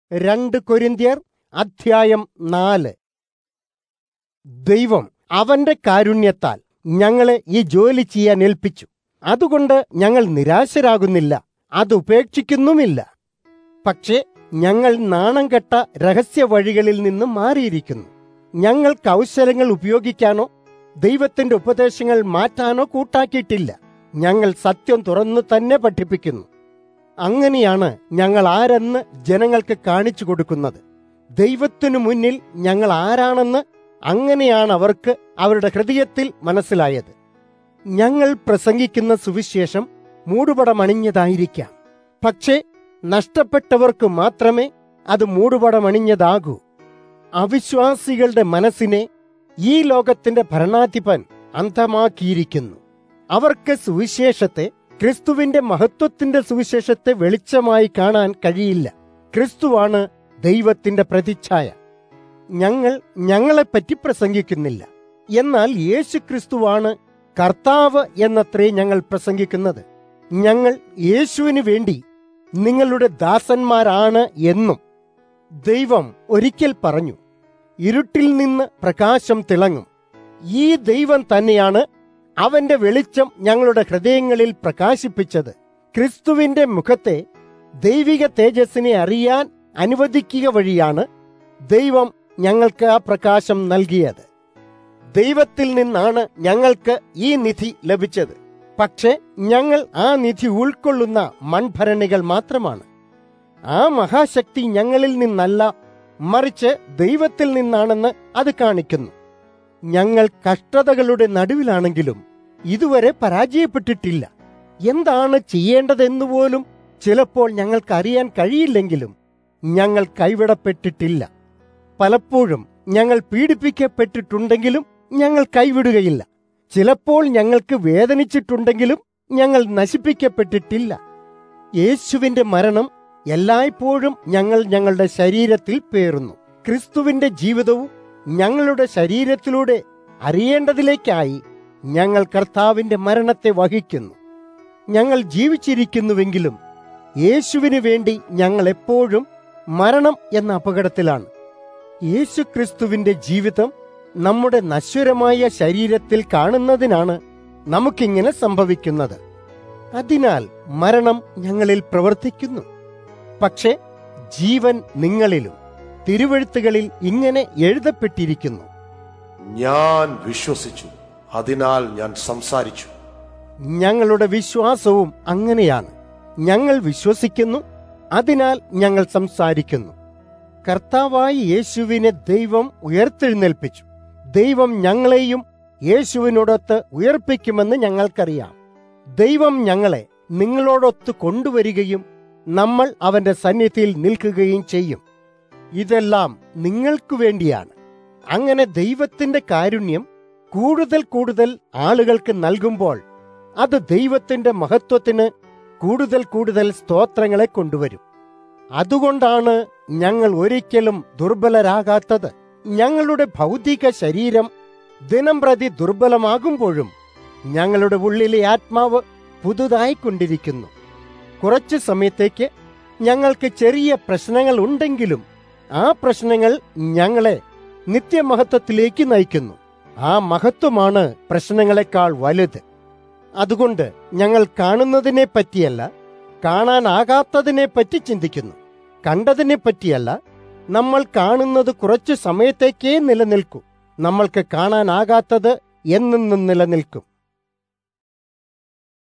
രണ്ട് കൊരിന്ത്യർ അധ്യായം നാല് ദൈവം അവന്റെ കാരുണ്യത്താൽ ഞങ്ങളെ ഈ ജോലി ചെയ്യാൻ ഏൽപ്പിച്ചു അതുകൊണ്ട് ഞങ്ങൾ നിരാശരാകുന്നില്ല അത് ഉപേക്ഷിക്കുന്നുമില്ല പക്ഷേ ഞങ്ങൾ നാണം കെട്ട രഹസ്യ വഴികളിൽ നിന്ന് മാറിയിരിക്കുന്നു ഞങ്ങൾ കൗശലങ്ങൾ ഉപയോഗിക്കാനോ ദൈവത്തിന്റെ ഉപദേശങ്ങൾ മാറ്റാനോ കൂട്ടാക്കിയിട്ടില്ല ഞങ്ങൾ സത്യം തുറന്നു തന്നെ പഠിപ്പിക്കുന്നു അങ്ങനെയാണ് ഞങ്ങൾ ആരെന്ന് ജനങ്ങൾക്ക് കാണിച്ചു കൊടുക്കുന്നത് ദൈവത്തിനു മുന്നിൽ ഞങ്ങൾ ആരാണെന്ന് അങ്ങനെയാണ് അവർക്ക് അവരുടെ ഹൃദയത്തിൽ മനസ്സിലായത് ഞങ്ങൾ പ്രസംഗിക്കുന്ന സുവിശേഷം മൂടുപടമണിഞ്ഞതായിരിക്കാം പക്ഷേ നഷ്ടപ്പെട്ടവർക്ക് മാത്രമേ അത് മൂടുപടമണിഞ്ഞതാകൂ അവിശ്വാസികളുടെ മനസ്സിനെ ഈ ലോകത്തിന്റെ ഭരണാധിപൻ അന്ധമാക്കിയിരിക്കുന്നു അവർക്ക് സുവിശേഷത്തെ ക്രിസ്തുവിന്റെ മഹത്വത്തിന്റെ സുവിശേഷത്തെ വെളിച്ചമായി കാണാൻ കഴിയില്ല ക്രിസ്തുവാണ് ദൈവത്തിന്റെ പ്രതിച്ഛായ ഞങ്ങൾ ഞങ്ങളെപ്പറ്റി പ്രസംഗിക്കുന്നില്ല എന്നാൽ യേശു ക്രിസ്തുവാണ് കർത്താവ് എന്നത്രേ ഞങ്ങൾ പ്രസംഗിക്കുന്നത് ഞങ്ങൾ യേശുവിന് വേണ്ടി നിങ്ങളുടെ ദാസന്മാരാണ് എന്നും ദൈവം ഒരിക്കൽ പറഞ്ഞു ഇരുട്ടിൽ നിന്ന് പ്രകാശം തിളങ്ങും ഈ ദൈവം തന്നെയാണ് അവന്റെ വെളിച്ചം ഞങ്ങളുടെ ഹൃദയങ്ങളിൽ പ്രകാശിപ്പിച്ചത് ക്രിസ്തുവിന്റെ മുഖത്തെ ദൈവിക തേജസ്സിനെ അറിയാൻ അനുവദിക്കുക വഴിയാണ് ദൈവം ഞങ്ങൾക്ക് ആ പ്രകാശം നൽകിയത് ദൈവത്തിൽ നിന്നാണ് ഞങ്ങൾക്ക് ഈ നിധി ലഭിച്ചത് പക്ഷേ ഞങ്ങൾ ആ നിധി ഉൾക്കൊള്ളുന്ന മൺഭരണികൾ മാത്രമാണ് ആ മഹാശക്തി ഞങ്ങളിൽ നിന്നല്ല മറിച്ച് ദൈവത്തിൽ നിന്നാണെന്ന് അത് കാണിക്കുന്നു ഞങ്ങൾ കഷ്ടതകളുടെ നടുവിലാണെങ്കിലും ഇതുവരെ പരാജയപ്പെട്ടിട്ടില്ല എന്താണ് ചെയ്യേണ്ടതെന്ന് പോലും ചിലപ്പോൾ ഞങ്ങൾക്ക് അറിയാൻ കഴിയില്ലെങ്കിലും ഞങ്ങൾ കൈവിടപ്പെട്ടിട്ടില്ല പലപ്പോഴും ഞങ്ങൾ പീഡിപ്പിക്കപ്പെട്ടിട്ടുണ്ടെങ്കിലും ഞങ്ങൾ കൈവിടുകയില്ല ചിലപ്പോൾ ഞങ്ങൾക്ക് വേദനിച്ചിട്ടുണ്ടെങ്കിലും ഞങ്ങൾ നശിപ്പിക്കപ്പെട്ടിട്ടില്ല യേശുവിന്റെ മരണം എല്ലായ്പ്പോഴും ഞങ്ങൾ ഞങ്ങളുടെ ശരീരത്തിൽ പേറുന്നു ക്രിസ്തുവിന്റെ ജീവിതവും ഞങ്ങളുടെ ശരീരത്തിലൂടെ അറിയേണ്ടതിലേക്കായി ഞങ്ങൾ കർത്താവിന്റെ മരണത്തെ വഹിക്കുന്നു ഞങ്ങൾ ജീവിച്ചിരിക്കുന്നുവെങ്കിലും യേശുവിനു വേണ്ടി ഞങ്ങൾ എപ്പോഴും മരണം എന്ന അപകടത്തിലാണ് യേശു ക്രിസ്തുവിന്റെ ജീവിതം നമ്മുടെ നശ്വരമായ ശരീരത്തിൽ കാണുന്നതിനാണ് നമുക്കിങ്ങനെ സംഭവിക്കുന്നത് അതിനാൽ മരണം ഞങ്ങളിൽ പ്രവർത്തിക്കുന്നു പക്ഷേ ജീവൻ നിങ്ങളിലും തിരുവഴുത്തുകളിൽ ഇങ്ങനെ എഴുതപ്പെട്ടിരിക്കുന്നു ഞാൻ വിശ്വസിച്ചു അതിനാൽ ഞാൻ സംസാരിച്ചു ഞങ്ങളുടെ വിശ്വാസവും അങ്ങനെയാണ് ഞങ്ങൾ വിശ്വസിക്കുന്നു അതിനാൽ ഞങ്ങൾ സംസാരിക്കുന്നു കർത്താവായി യേശുവിനെ ദൈവം ഉയർത്തെഴുന്നേൽപ്പിച്ചു ദൈവം ഞങ്ങളെയും യേശുവിനോടൊത്ത് ഉയർപ്പിക്കുമെന്ന് ഞങ്ങൾക്കറിയാം ദൈവം ഞങ്ങളെ നിങ്ങളോടൊത്ത് കൊണ്ടുവരികയും നമ്മൾ അവന്റെ സന്നിധിയിൽ നിൽക്കുകയും ചെയ്യും ഇതെല്ലാം നിങ്ങൾക്കു വേണ്ടിയാണ് അങ്ങനെ ദൈവത്തിന്റെ കാരുണ്യം കൂടുതൽ കൂടുതൽ ആളുകൾക്ക് നൽകുമ്പോൾ അത് ദൈവത്തിന്റെ മഹത്വത്തിന് കൂടുതൽ കൂടുതൽ സ്തോത്രങ്ങളെ കൊണ്ടുവരും അതുകൊണ്ടാണ് ഞങ്ങൾ ഒരിക്കലും ദുർബലരാകാത്തത് ഞങ്ങളുടെ ഭൗതിക ശരീരം ദിനം പ്രതി ദുർബലമാകുമ്പോഴും ഞങ്ങളുടെ ഉള്ളിലെ ആത്മാവ് പുതുതായിക്കൊണ്ടിരിക്കുന്നു കുറച്ചു സമയത്തേക്ക് ഞങ്ങൾക്ക് ചെറിയ പ്രശ്നങ്ങൾ ഉണ്ടെങ്കിലും ആ പ്രശ്നങ്ങൾ ഞങ്ങളെ നിത്യമഹത്വത്തിലേക്ക് നയിക്കുന്നു ആ മഹത്വമാണ് പ്രശ്നങ്ങളെക്കാൾ വലുത് അതുകൊണ്ട് ഞങ്ങൾ കാണുന്നതിനെ പറ്റിയല്ല കാണാനാകാത്തതിനെ പറ്റി ചിന്തിക്കുന്നു കണ്ടതിനെ പറ്റിയല്ല നമ്മൾ കാണുന്നത് കുറച്ചു സമയത്തേക്കേ നിലനിൽക്കൂ നമ്മൾക്ക് കാണാനാകാത്തത് എന്നെന്നും നിലനിൽക്കും